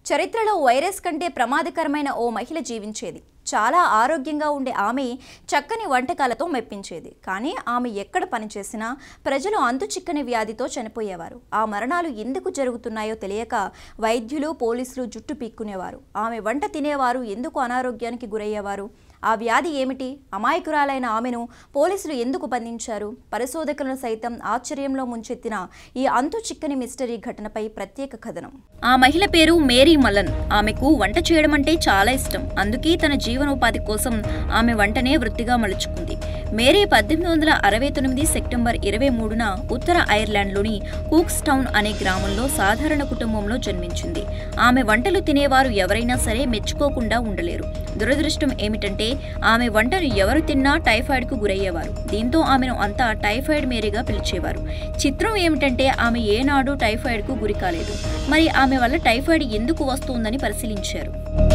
చరిత్రలో వైరస్ కంటే ప్రమాదకరమైన ఓ మహిళ జీవించేది చాలా ఆరోగ్యంగా ఉండే ఆమె చక్కని వంటకాలతో మెప్పించేది కానీ ఆమె ఎక్కడ పనిచేసినా ప్రజలు అంతు చిక్కని వ్యాధితో చనిపోయేవారు ఆ మరణాలు ఎందుకు జరుగుతున్నాయో తెలియక వైద్యులు పోలీసులు జుట్టు పీక్కునేవారు ఆమె వంట తినేవారు ఎందుకు అనారోగ్యానికి గురయ్యేవారు ఆ వ్యాధి ఏమిటి అమాయకురాలైన ఆమెను పోలీసులు ఎందుకు బంధించారు పరిశోధకులను సైతం ఆశ్చర్యంలో ముంచెత్తిన ఈ అంతు చిక్కని మిస్టరీ ఘటనపై ప్రత్యేక కథనం ఆ మహిళ పేరు మేరీ మలన్ ఆమెకు వంట చేయడం అంటే చాలా ఇష్టం అందుకే తన జీవనోపాధి కోసం ఆమె వంటనే వృత్తిగా మలుచుకుంది మేరీ పద్దెనిమిది వందల అరవై తొమ్మిది సెప్టెంబర్ ఇరవై మూడున ఉత్తర ఐర్లాండ్లోని కూక్స్ టౌన్ అనే గ్రామంలో సాధారణ కుటుంబంలో జన్మించింది ఆమె వంటలు తినేవారు ఎవరైనా సరే మెచ్చుకోకుండా ఉండలేరు దురదృష్టం ఏమిటంటే ఆమె వంటను ఎవరు తిన్నా టైఫాయిడ్కు గురయ్యేవారు దీంతో ఆమెను అంతా టైఫాయిడ్ మేరీగా పిలిచేవారు చిత్రం ఏమిటంటే ఆమె ఏనాడు టైఫాయిడ్కు గురి కాలేదు మరి ఆమె వల్ల టైఫాయిడ్ ఎందుకు వస్తుందని పరిశీలించారు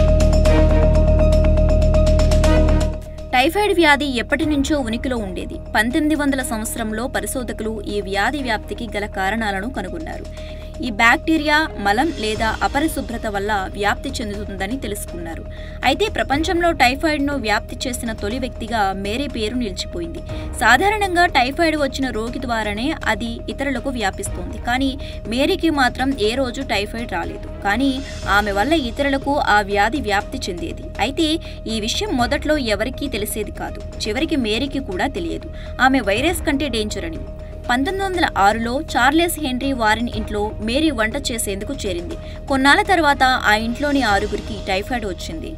టైఫాయిడ్ వ్యాధి ఎప్పటి నుంచో ఉనికిలో ఉండేది పంతొమ్మిది వందల సంవత్సరంలో పరిశోధకులు ఈ వ్యాధి వ్యాప్తికి గల కారణాలను కనుగొన్నారు ఈ బ్యాక్టీరియా మలం లేదా అపరిశుభ్రత వల్ల వ్యాప్తి చెందుతుందని తెలుసుకున్నారు అయితే ప్రపంచంలో టైఫాయిడ్ను వ్యాప్తి చేసిన తొలి వ్యక్తిగా మేరీ పేరు నిలిచిపోయింది సాధారణంగా టైఫాయిడ్ వచ్చిన రోగి ద్వారానే అది ఇతరులకు వ్యాపిస్తుంది కానీ మేరీకి మాత్రం ఏ రోజు టైఫాయిడ్ రాలేదు కానీ ఆమె వల్ల ఇతరులకు ఆ వ్యాధి వ్యాప్తి చెందేది అయితే ఈ విషయం మొదట్లో ఎవరికీ తెలిసేది కాదు చివరికి మేరీకి కూడా తెలియదు ఆమె వైరస్ కంటే డేంజర్ అని పంతొమ్మిది వందల ఆరులో చార్లెస్ హెన్రీ వారిన్ ఇంట్లో మేరీ వంట చేసేందుకు చేరింది కొన్నాళ్ళ తర్వాత ఆ ఇంట్లోని ఆరుగురికి టైఫాయిడ్ వచ్చింది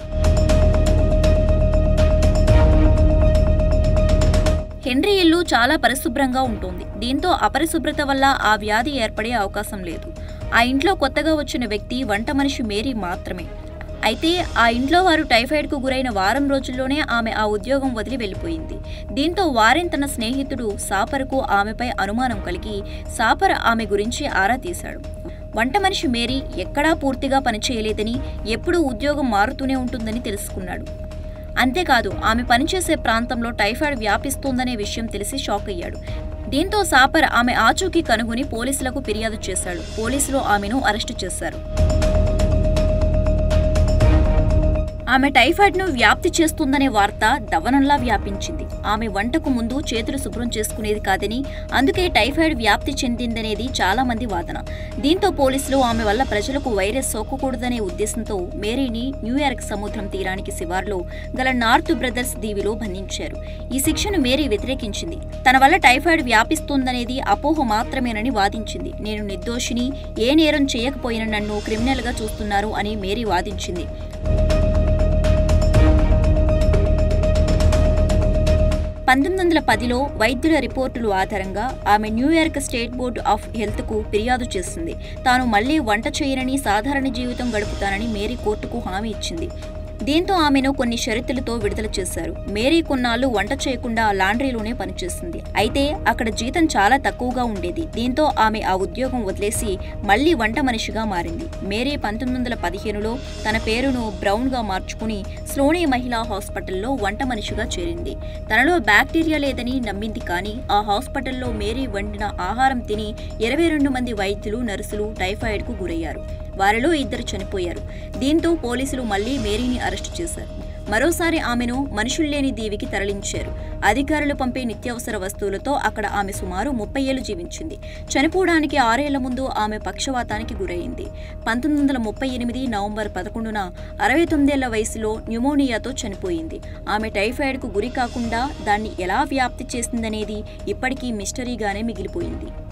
హెన్రీ ఇల్లు చాలా పరిశుభ్రంగా ఉంటుంది దీంతో అపరిశుభ్రత వల్ల ఆ వ్యాధి ఏర్పడే అవకాశం లేదు ఆ ఇంట్లో కొత్తగా వచ్చిన వ్యక్తి వంట మనిషి మేరీ మాత్రమే అయితే ఆ ఇంట్లో వారు టైఫాయిడ్కు గురైన వారం రోజుల్లోనే ఆమె ఆ ఉద్యోగం వదిలి వెళ్ళిపోయింది దీంతో వారెన్ తన స్నేహితుడు సాపర్కు ఆమెపై అనుమానం కలిగి సాపర్ ఆమె గురించి ఆరా తీశాడు వంట మనిషి మేరీ ఎక్కడా పూర్తిగా పనిచేయలేదని ఎప్పుడూ ఉద్యోగం మారుతూనే ఉంటుందని తెలుసుకున్నాడు అంతేకాదు ఆమె పనిచేసే ప్రాంతంలో టైఫాయిడ్ వ్యాపిస్తోందనే విషయం తెలిసి షాక్ అయ్యాడు దీంతో సాపర్ ఆమె ఆచూకీ కనుగొని పోలీసులకు ఫిర్యాదు చేశాడు పోలీసులు ఆమెను అరెస్టు చేశారు ఆమె టైఫాయిడ్ను వ్యాప్తి చేస్తుందనే వార్త దవనంలా వ్యాపించింది ఆమె వంటకు ముందు చేతులు శుభ్రం చేసుకునేది కాదని అందుకే టైఫాయిడ్ వ్యాప్తి చెందిందనేది చాలా మంది వాదన దీంతో పోలీసులు ఆమె వల్ల ప్రజలకు వైరస్ సోకకూడదనే ఉద్దేశంతో మేరీని న్యూయార్క్ సముద్రం తీరానికి శివార్లో గల నార్త్ బ్రదర్స్ దీవిలో బంధించారు ఈ శిక్షను మేరీ వ్యతిరేకించింది తన వల్ల టైఫాయిడ్ వ్యాపిస్తోందనేది అపోహ మాత్రమేనని వాదించింది నేను నిర్దోషిని ఏ నేరం చేయకపోయిన నన్ను క్రిమినల్గా చూస్తున్నారు అని మేరీ వాదించింది పంతొమ్మిది వందల పదిలో వైద్యుల రిపోర్టుల ఆధారంగా ఆమె న్యూయార్క్ స్టేట్ బోర్డ్ ఆఫ్ హెల్త్కు ఫిర్యాదు చేసింది తాను మళ్లీ వంట చేయనని సాధారణ జీవితం గడుపుతానని మేరీ కోర్టుకు హామీ ఇచ్చింది దీంతో ఆమెను కొన్ని షరతులతో విడుదల చేశారు మేరీ కొన్నాళ్ళు వంట చేయకుండా లాండ్రీలోనే పనిచేసింది అయితే అక్కడ జీతం చాలా తక్కువగా ఉండేది దీంతో ఆమె ఆ ఉద్యోగం వదిలేసి మళ్లీ వంట మనిషిగా మారింది మేరీ పంతొమ్మిది వందల పదిహేనులో తన పేరును బ్రౌన్గా మార్చుకుని స్లోనీ మహిళా హాస్పిటల్లో వంట మనిషిగా చేరింది తనలో బ్యాక్టీరియా లేదని నమ్మింది కానీ ఆ హాస్పిటల్లో మేరీ వండిన ఆహారం తిని ఇరవై రెండు మంది వైద్యులు నర్సులు టైఫాయిడ్కు గురయ్యారు వారిలో ఇద్దరు చనిపోయారు దీంతో పోలీసులు మళ్లీ మేరీని అరెస్టు చేశారు మరోసారి ఆమెను మనుషుల్లేని దీవికి తరలించారు అధికారులు పంపే నిత్యావసర వస్తువులతో అక్కడ ఆమె సుమారు ముప్పై ఏళ్లు జీవించింది చనిపోవడానికి ఆరేళ్ల ముందు ఆమె పక్షవాతానికి గురైంది పంతొమ్మిది వందల ముప్పై ఎనిమిది నవంబర్ పదకొండున అరవై తొమ్మిదేళ్ల వయసులో న్యూమోనియాతో చనిపోయింది ఆమె టైఫాయిడ్కు గురి కాకుండా దాన్ని ఎలా వ్యాప్తి చేసిందనేది ఇప్పటికీ మిస్టరీగానే మిగిలిపోయింది